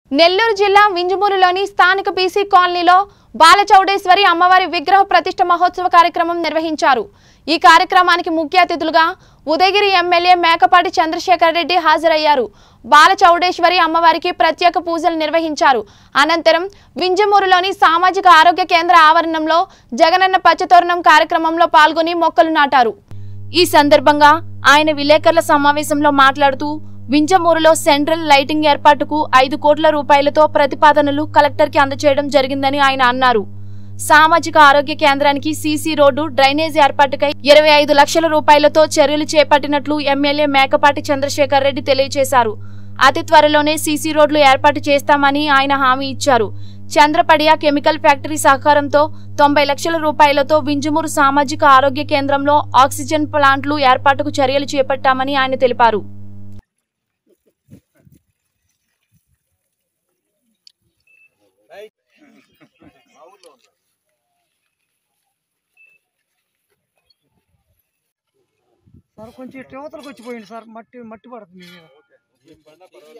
నెల్లూరు జిల్లా వింజమూరులోని స్థానిక బీసీ కాలనీలో బాలచౌడేశ్వరి అమ్మవారి విగ్రహ ప్రతిష్ఠ మహోత్సవ కార్యక్రమం నిర్వహించారు ఈ కార్యక్రమానికి ముఖ్య అతిథులుగా ఉదయగిరి ఎమ్మెల్యే మేకపాటి చంద్రశేఖర్ రెడ్డి హాజరయ్యారు బాలచౌడేశ్వరి అమ్మవారికి ప్రత్యేక పూజలు నిర్వహించారు అనంతరం వింజమూరులోని సామాజిక ఆరోగ్య కేంద్ర ఆవరణంలో జగనన్న పచ్చతోరణం కార్యక్రమంలో పాల్గొని మొక్కలు నాటారు ఈ సందర్భంగా ఆయన విలేకరుల సమావేశంలో మాట్లాడుతూ వింజమూరులో సెంట్రల్ లైటింగ్ ఏర్పాటుకు ఐదు కోట్ల రూపాయలతో ప్రతిపాదనలు కలెక్టర్కి అందజేయడం జరిగిందని ఆయన అన్నారు సామాజిక ఆరోగ్య కేంద్రానికి సీసీ రోడ్డు డ్రైనేజ్ ఏర్పాటుకై ఇరవై ఐదు లక్షల రూపాయలతో చర్యలు చేపట్టినట్లు ఎమ్మెల్యే మేకపాటి చంద్రశేఖర్ రెడ్డి తెలియజేశారు అతి త్వరలోనే సీసీ రోడ్లు ఏర్పాటు చేస్తామని ఆయన హామీ ఇచ్చారు చంద్రపడియ కెమికల్ ఫ్యాక్టరీ సహకారంతో తొంభై లక్షల రూపాయలతో వింజమూరు సామాజిక ఆరోగ్య కేంద్రంలో ఆక్సిజన్ ప్లాంట్లు ఏర్పాటుకు చర్యలు చేపట్టామని ఆయన తెలిపారు సార్ కొంచెం యువతలకు వచ్చిపోయింది సార్ మట్టి మట్టి పడుతుంది మీ మీద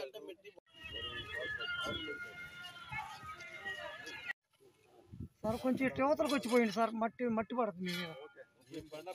సార్ కొంచెం యువతలకు వచ్చిపోయింది సార్ మట్టి మట్టి పడుతుంది మీ మీద